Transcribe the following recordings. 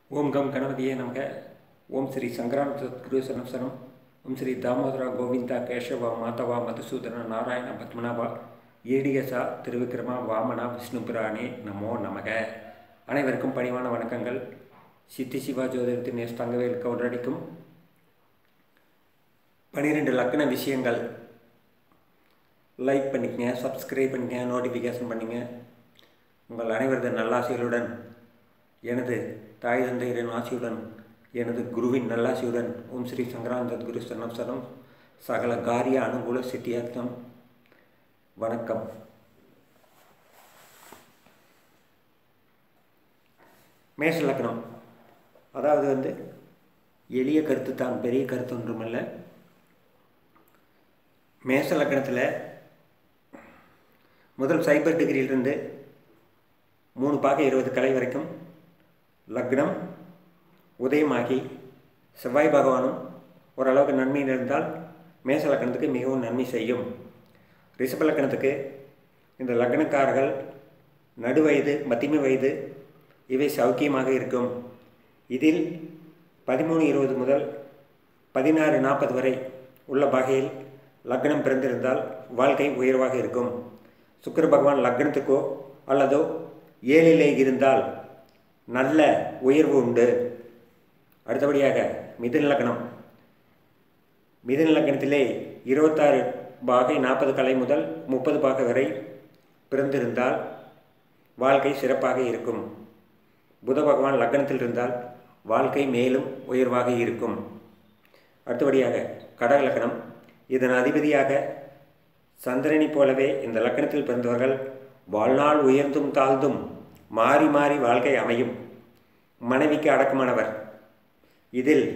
ஓம் come கணபதியே நமக ஓம் ஸ்ரீ சங்கரான சத்குரு சனசனம் ஓம் ஸ்ரீ தாமோதரா கோவிந்தா கேசவா மாதவா மதுசூதன நாராயண பத்மநாபா ஈடியசா திருவிக்ரமா வாமனா விஷ்ணு புராணே நமோ நமக அனைவருக்கும் பணிவான வணக்கங்கள் சித்தி சிவா ஜோதிடத்தின் எஸ் தங்கவேல் கவுண்டடிக்கும் பன்னிரெண்டு லக்கண விஷயங்கள் லைக் பண்ணிக்கங்க சப்ஸ்கிரைப் பண்ணிக்கங்க நோட்டிஃபிகேஷன் பண்ணிங்க உங்கள் அனைவரது நல்லாசைகளுடன் எனது தாய் தந்தையரின் ஆசியுடன் எனது குருவின் நல்லாசியுடன் ஓம் ஸ்ரீ சங்கராந்த குரு சனம்சனம் சகல காரிய அனுகூல சித்தியார்த்தம் வணக்கம் மேஷ லக்னம் அதாவது வந்து எளிய கருத்து தான் பெரிய கருத்து ஒன்றுமல்ல மேஷ லக்கணத்தில் முதல் சைபர் டிகிரியிலிருந்து மூணு பாக இருபது கலை வரைக்கும் லக்னம் உதயமாகி செவ்வாய் பகவானும் ஓரளவுக்கு நன்மை இருந்தால் மேச லக்கணத்துக்கு மிகவும் நன்மை செய்யும் ரிஷப லக்கணத்துக்கு இந்த லக்னக்காரர்கள் நடுவயது மத்தியம வயது இவை சௌக்கியமாக இருக்கும் இதில் பதிமூணு இருபது முதல் பதினாறு நாற்பது வரை உள்ள வகையில் லக்னம் பிறந்திருந்தால் வாழ்க்கை உயர்வாக இருக்கும் சுக்கர பகவான் லக்னத்துக்கோ அல்லதோ ஏழிலே இருந்தால் நல்ல உயர்வு உண்டு அடுத்தபடியாக மிதுன லக்னம் மிதுன லக்னத்திலே இருபத்தாறு பாகை நாற்பது கலை முதல் முப்பது பாகை வரை பிறந்திருந்தால் வாழ்க்கை சிறப்பாக இருக்கும் புத பகவான் லக்னத்தில் இருந்தால் வாழ்க்கை மேலும் உயர்வாக இருக்கும் அடுத்தபடியாக கடக லக்னம் இதன் அதிபதியாக சந்திரனை போலவே இந்த லக்கணத்தில் பிறந்தவர்கள் வாழ்நாள் உயர்ந்தும் தாழ்ந்தும் மாறி மாறி வாழ்க்கை அமையும் மனைவிக்கு அடக்கமானவர் இதில்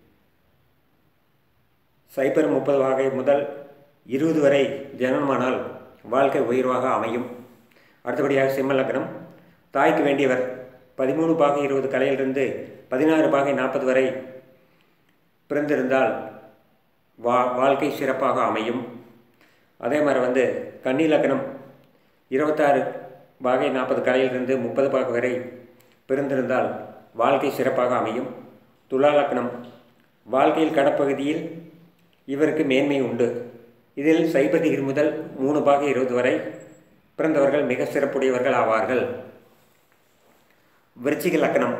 சைபர் முப்பது வகை முதல் இருபது வரை ஜனனமானால் வாழ்க்கை உயர்வாக அமையும் அடுத்தபடியாக சிம்ம லக்னம் தாய்க்கு வேண்டியவர் பதிமூணு பாகை இருபது கலையிலிருந்து பதினாறு பாகை நாற்பது வரை பிறந்திருந்தால் வா வாழ்க்கை சிறப்பாக அமையும் அதே மாதிரி வந்து கன்னி லக்னம் இருபத்தாறு பாகை நாற்பது கலையிலிருந்து முப்பது பாகை வரை பிறந்திருந்தால் வாழ்க்கை சிறப்பாக அமையும் துலா லக்னம் வாழ்க்கையில் கடப்பகுதியில் இவருக்கு மேன்மை உண்டு இதில் சைபர் டிகிரி முதல் மூணு பாகை இருபது வரை பிறந்தவர்கள் மிக சிறப்புடையவர்கள் ஆவார்கள் விருச்சிக லக்கணம்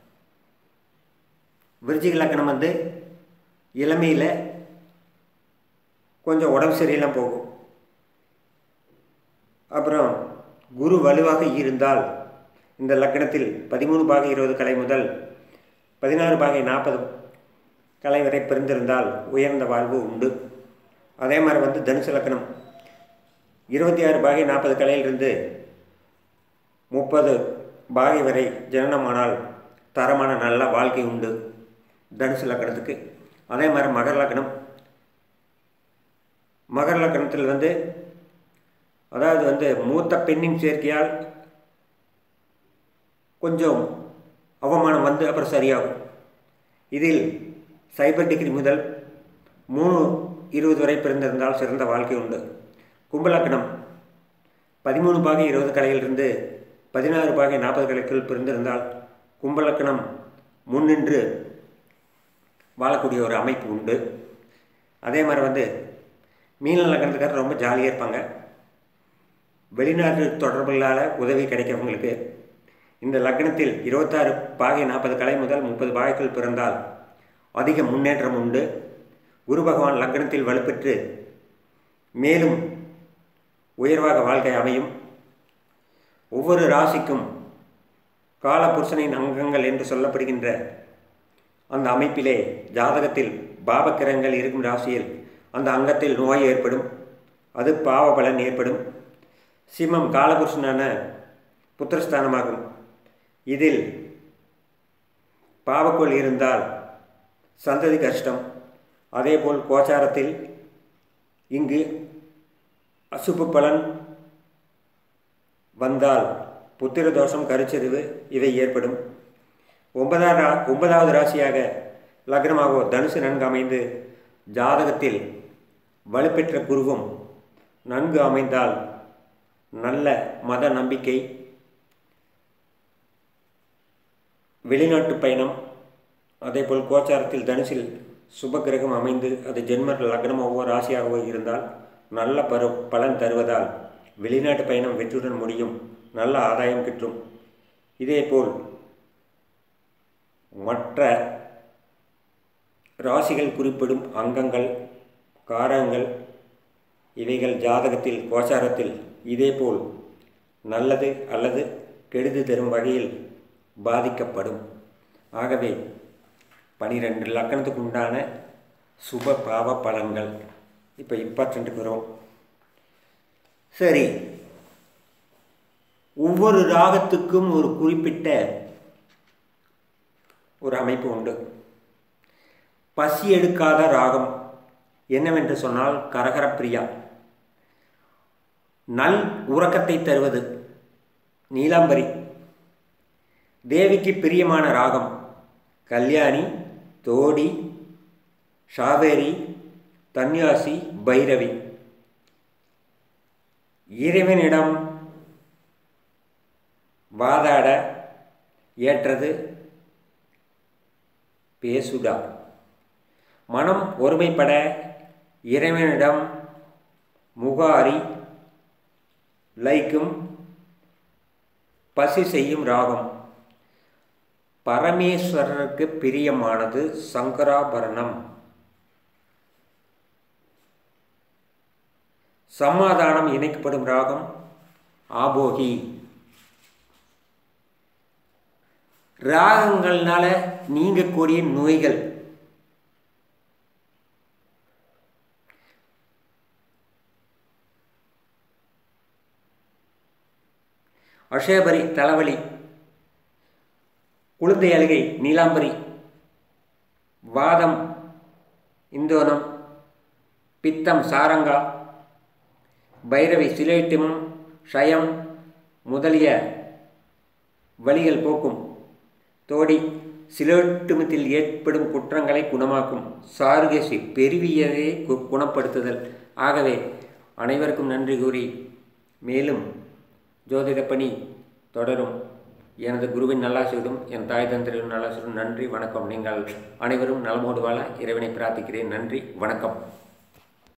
விருச்சிக லக்கணம் வந்து இளமையில் கொஞ்சம் உடம்பு சரியில்லாம போகும் அப்புறம் குரு வலுவாக இருந்தால் இந்த லக்கணத்தில் பதிமூணு பாகை இருபது கலை முதல் பதினாறு பாகை நாற்பது கலை வரை பிறந்திருந்தால் உயர்ந்த வாழ்வு உண்டு அதே மாதிரி வந்து தனுசு லக்கணம் இருபத்தி ஆறு பாகை நாற்பது கலையிலிருந்து முப்பது பாகை வரை ஜனனமானால் தரமான நல்ல வாழ்க்கை உண்டு தனுசு லக்கணத்துக்கு அதே மாதிரி மகர லக்கணம் மகர லக்கணத்தில் வந்து அதாவது வந்து மூத்த பெண்ணின் சேர்க்கையால் கொஞ்சம் அவமானம் வந்து அப்புறம் சரியாகும் இதில் சைபர் டிகிரி முதல் மூணு இருபது வரை பிறந்திருந்தால் சிறந்த வாழ்க்கை உண்டு கும்பலக்கணம் பதிமூணு பாகை இருபது கலையிலிருந்து பதினாறு பாகை நாற்பது கலைக்குள் பிறந்திருந்தால் கும்பலக்கணம் முன்னின்று வாழக்கூடிய ஒரு அமைப்பு உண்டு அதே மாதிரி வந்து மீன லக்கணத்துக்காரர் ரொம்ப ஜாலியாக இருப்பாங்க வெளிநாட்டு தொடர்புகளால் உதவி கிடைக்கிறவங்களுக்கு இந்த லக்னத்தில் இருபத்தாறு பாகை நாற்பது கலை முதல் முப்பது பாகைக்குள் பிறந்தால் அதிக முன்னேற்றம் உண்டு குரு பகவான் லக்னத்தில் வலுப்பெற்று மேலும் உயர்வாக வாழ்க்கை அமையும் ஒவ்வொரு ராசிக்கும் காலபுருஷனின் அங்கங்கள் என்று சொல்லப்படுகின்ற அந்த அமைப்பிலே ஜாதகத்தில் பாபக்கிரகங்கள் இருக்கும் ராசியில் அந்த அங்கத்தில் நோய் ஏற்படும் அது பாவ பலன் ஏற்படும் சிம்மம் காலபுருஷனான புத்திரஸ்தானமாகும் இதில் பாவக்கோள் இருந்தால் சந்ததி கஷ்டம் அதேபோல் கோச்சாரத்தில் இங்கு அசுப்பு பலன் வந்தால் புத்திர தோஷம் கருச்சரிவு இவை ஏற்படும் ஒன்பதாம் ரா ஒன்பதாவது ராசியாக லக்னமாகவோ தனுசு நன்கு அமைந்து ஜாதகத்தில் வலுப்பெற்ற குருவும் நன்கு அமைந்தால் நல்ல மத நம்பிக்கை வெளிநாட்டு பயணம் அதேபோல் கோச்சாரத்தில் தனுசில் சுபகிரகம் அமைந்து அது ஜென்ம லக்னம் ஒவ்வொரு ராசியாகவோ இருந்தால் நல்ல பரு பலன் தருவதால் வெளிநாட்டு பயணம் வெற்றியுடன் முடியும் நல்ல ஆதாயம் கிட்டும் இதேபோல் மற்ற ராசிகள் குறிப்பிடும் அங்கங்கள் காரங்கள் இவைகள் ஜாதகத்தில் கோச்சாரத்தில் இதேபோல் நல்லது அல்லது கெடுதி தரும் வகையில் பாதிக்கப்படும் ஆகவே பனிரெண்டு லக்கணத்துக்கு உண்டான சுப பாவ பலன்கள் இப்போ இப்பாற்றுக்கிறோம் சரி ஒவ்வொரு ராகத்துக்கும் ஒரு குறிப்பிட்ட ஒரு அமைப்பு உண்டு பசி எடுக்காத ராகம் என்னவென்று சொன்னால் கரகரப்பிரியா நல் உறக்கத்தை தருவது நீலாம்பரி தேவிக்கு பிரியமான ராகம் கல்யாணி தோடி ஷாவேரி தன்யாசி பைரவி இறைவனிடம் வாதாட ஏற்றது பேசுடா மனம் ஒருமைப்பட இறைவனிடம் முகாரி லைக்கும் பசி செய்யும் ராகம் பரமேஸ்வரருக்கு பிரியமானது சங்கராபரணம் சமாதானம் இணைக்கப்படும் ராகம் ஆபோகி ராகங்கள்னால நீங்கக்கூடிய நோய்கள் அஷேபரி தலைவலி குழந்தை அழுகை நீலாம்பரி வாதம் இந்தோனம் பித்தம் சாரங்கா பைரவி சிலேட்டிமம் ஷயம் முதலிய வழிகள் போக்கும் தோடி சிலோட்டுமத்தில் ஏற்படும் குற்றங்களை குணமாக்கும் சாருகேசி பெருவியதை கு- குணப்படுத்துதல் ஆகவே அனைவருக்கும் நன்றி கூறி மேலும் ஜோதிட பணி தொடரும் எனது குருவின் நல்லாசிரியும் என் தாய் தந்திரியின் நல்லாசிரியும் நன்றி வணக்கம் நீங்கள் அனைவரும் நலமோடு வாழ இறைவனை பிரார்த்திக்கிறேன் நன்றி வணக்கம்